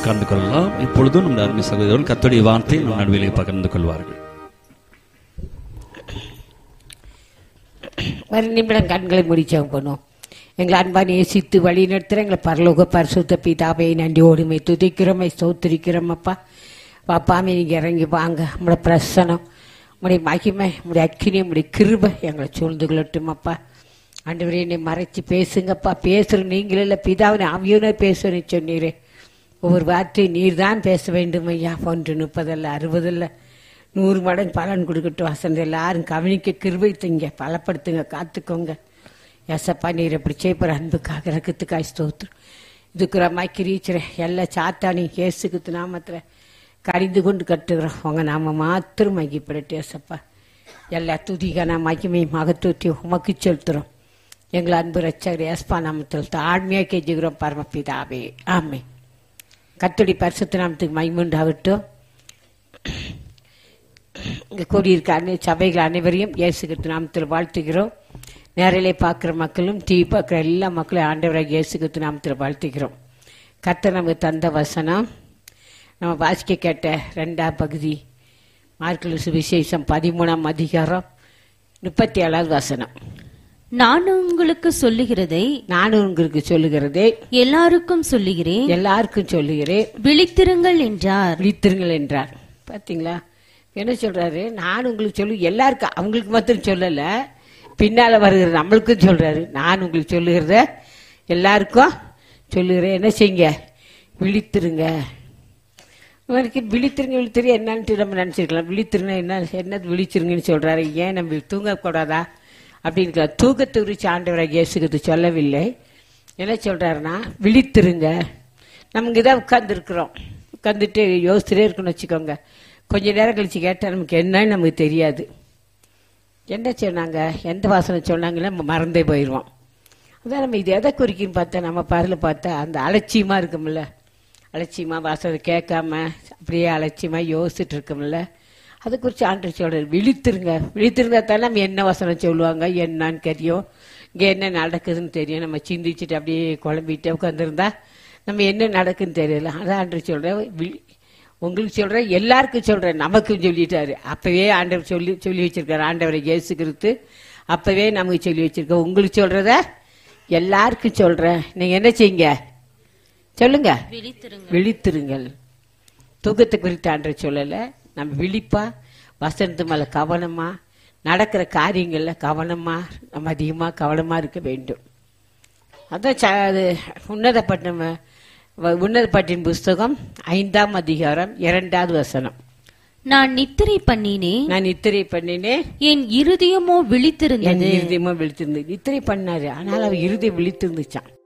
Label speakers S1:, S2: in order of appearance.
S1: உட்கார்ந்து கொள்ளலாம் இப்பொழுதும் நம்முடைய அருமை சகோதரர்கள் கத்தோடைய வார்த்தை நம் நடுவிலே பகிர்ந்து கொள்வார்கள்
S2: ஒரு நிமிடம் கண்களை முடிச்சவங்க பண்ணுவோம் எங்களை அன்பா நேசித்து வழி நடத்துகிற எங்களை பரலோக பரிசுத்த பிதாவை நன்றியோடுமை துதிக்கிறோமை ஸ்தோத்திரிக்கிறோம் அப்பா பாப்பாமே நீங்கள் இறங்கி வாங்க நம்மளோட பிரசனம் உங்களுடைய மகிமை உங்களுடைய அக்கினி உங்களுடைய கிருபை எங்களை சூழ்ந்து கொள்ளட்டும் அப்பா ஆண்டவரே என்னை மறைச்சு பேசுங்கப்பா பேசுகிற நீங்களே இல்லை பிதாவினை ஆவியோனே பேசுன்னு சொன்னீரே ஒவ்வொரு வார்த்தையும் நீர் தான் பேச வேண்டும் ஐயா ஒன்று முப்பதல்ல அறுபதல்ல நூறு மடங்கு பலன் கொடுக்கட்டும் வசந்த எல்லாரும் கவனிக்க கிருபை திங்க பலப்படுத்துங்க காத்துக்கோங்க எசப்பா நீர் எப்படி செய்யப்படுற அன்புக்காக ரக்கத்துக்காய் ஸ்தோத்திரம் இதுக்குறமாய் கிரீச்சிற எல்லா சாத்தானி இயேசுக்கு நாமத்தில் கடிந்து கொண்டு கட்டுகிறோம் உங்க நாம மாத்திரம் மகிப்படட்டு ஏசப்பா எல்லா துதிகான மகிமை மகத்துவத்தை உமக்கு செலுத்துறோம் எங்களை அன்பு ரச்சகர் ஏஸ்பா நாமத்தில் தாழ்மையாக கெஞ்சுகிறோம் பரமபிதாவே ஆமே கத்தடி பரிசுத்த நாமத்துக்கு மகிமுண்டாகட்டும் இங்கே கூடியிருக்க அனை சபைகள் அனைவரையும் இயேசு கிறிஸ்து நாமத்தில் வாழ்த்துகிறோம் நேரிலே பார்க்குற மக்களும் டிவி பார்க்குற எல்லா மக்களும் ஆண்டவராக இயேசு கிறிஸ்து நாமத்தில் வாழ்த்துகிறோம் கர்த்தர் நமக்கு தந்த வசனம் நம்ம வாசிக்க கேட்ட ரெண்டாம் பகுதி மார்க்கல் சுவிசேஷம் பதிமூணாம் அதிகாரம் முப்பத்தி ஏழாவது வசனம்
S3: நான் உங்களுக்கு சொல்லுகிறதை
S2: நானும் உங்களுக்கு சொல்லுகிறதே
S3: எல்லாருக்கும் சொல்லுகிறேன்
S2: எல்லாருக்கும் சொல்லுகிறேன்
S3: விழித்திருங்கள் என்றார்
S2: விழித்திருங்கள் என்றார் பார்த்தீங்களா என்ன சொல்றாரு நான் உங்களுக்கு சொல்லு எல்லாருக்கும் அவங்களுக்கு மாத்திரம் சொல்லல பின்னால வருகிற நம்மளுக்கும் சொல்றாரு நான் உங்களுக்கு சொல்லுகிறத எல்லாருக்கும் சொல்லுகிறேன் என்ன செய்யுங்க விழித்திருங்க இவனுக்கு விழித்திருங்க விழித்திரு என்னன்ட்டு நம்ம நினச்சிருக்கலாம் விழித்திருங்க என்ன என்னது விழிச்சிருங்கன்னு சொல்றாரு ஏன் நம்ம தூங்கக்கூடாதா அப்படின்னு தூக்கத்தை குறித்து ஆண்டவராக இயேசுகிறது சொல்லவில்லை என்ன சொல்றாருன்னா விழித்திருங்க நமக்கு இதாக உட்காந்துருக்குறோம் உட்காந்துட்டு யோசிச்சுட்டே இருக்கணும்னு வச்சுக்கோங்க கொஞ்ச நேரம் கழிச்சு கேட்டால் நமக்கு என்னன்னு நமக்கு தெரியாது என்ன சொன்னாங்க எந்த வாசனை சொன்னாங்களே நம்ம மறந்தே போயிடுவோம் அதான் நம்ம இது எதை குறிக்குன்னு பார்த்தா நம்ம பாரில் பார்த்தா அந்த அலட்சியமாக இருக்கும்ல அலட்சியமாக வாசனை கேட்காம அப்படியே அலட்சியமாக யோசிச்சுட்டு இருக்கோம்ல அதை குறித்து ஆண்டு சொல்கிறார் விழித்திருங்க விழித்திருந்தா தானே நம்ம என்ன வசனம் சொல்லுவாங்க என்னன்னு தெரியும் இங்கே என்ன நடக்குதுன்னு தெரியும் நம்ம சிந்திச்சுட்டு அப்படியே குழம்பிட்டு உட்காந்துருந்தா நம்ம என்ன நடக்குன்னு தெரியல அதான் ஆண்டு சொல்கிறேன் விழி உங்களுக்கு சொல்கிறேன் எல்லாருக்கும் சொல்கிறேன் நமக்கும் சொல்லிட்டாரு அப்போவே ஆண்டவர் சொல்லி சொல்லி வச்சிருக்காரு ஆண்டவரை இயேசு கிறிஸ்து அப்போவே நமக்கு சொல்லி வச்சிருக்க உங்களுக்கு சொல்கிறத எல்லாருக்கும் சொல்கிறேன் நீங்கள் என்ன செய்யுங்க சொல்லுங்க விழித்திருங்கள் தூக்கத்தை குறித்து ஆண்டவர் சொல்லலை நம்ம விழிப்பா வசனத்து மேலே கவனமா நடக்கிற காரியங்கள்ல கவனமா நம்ம அதிகமாக கவனமா இருக்க வேண்டும் அதான் ச- அது உன்னதப்பட்டினம் வ- உன்னதப்பட்டின் புஸ்தகம் ஐந்தாம் அதிகாரம் இரண்டாவது வசனம்
S3: நான் நித்திரை பண்ணினேன்
S2: நான் நித்திரை பண்ணினேன்
S3: என் இருதயமோ
S2: என்
S3: விழித்திருந்தது
S2: இருதயமும் விழித்திருந்தது நித்திரை பண்ணாரு ஆனால் அவர் இருதயம் விழித்திருந்துச்சான்